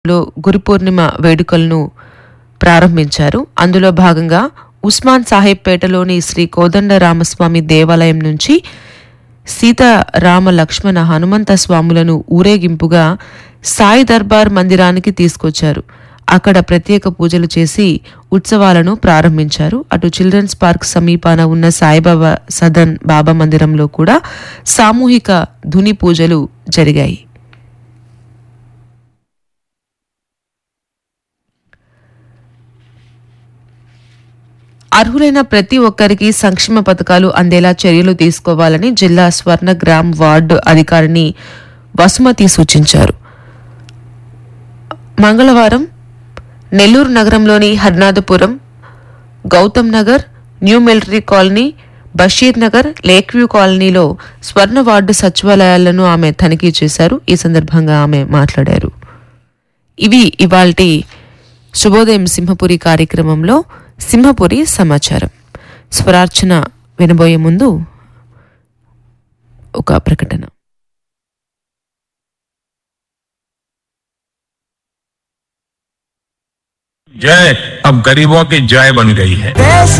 లో గురు పూర్ణిమ వేడుకలను ప్రారంభించారు అందులో భాగంగా ఉస్మాన్ సాహెబ్ పేటలోని శ్రీ కోదండరామస్వామి దేవాలయం నుంచి సీతారామ లక్ష్మణ హనుమంత స్వాములను ఊరేగింపుగా సాయి దర్బార్ మందిరానికి తీసుకొచ్చారు అక్కడ ప్రత్యేక పూజలు చేసి ఉత్సవాలను ప్రారంభించారు అటు చిల్డ్రన్స్ పార్క్ సమీపాన ఉన్న సాయిబాబా సదన్ బాబా మందిరంలో కూడా సామూహిక ధుని పూజలు జరిగాయి అర్హులైన ప్రతి ఒక్కరికి సంక్షేమ పథకాలు అందేలా చర్యలు తీసుకోవాలని జిల్లా స్వర్ణ గ్రామ్ వార్డు అధికారిని వసుమతి సూచించారు మంగళవారం నెల్లూరు నగరంలోని Harnathapuram Gautam Nagar new military colony Basheer Nagar lake view కాలనీలో స్వర్ణ వార్డు సచివాలయాలను ఆమె తనిఖీ చేశారు ఈ సందర్భంగా ఆమె మాట్లాడారు ఇవి ఇవాల్టి శుభోదయం సింహపురి కార్యక్రమంలో సింహపురి సమాచారం స్వరార్చన వినబోయే ముందు ఒక ప్రకటన जय अब गरीबों की जय बन गई है देश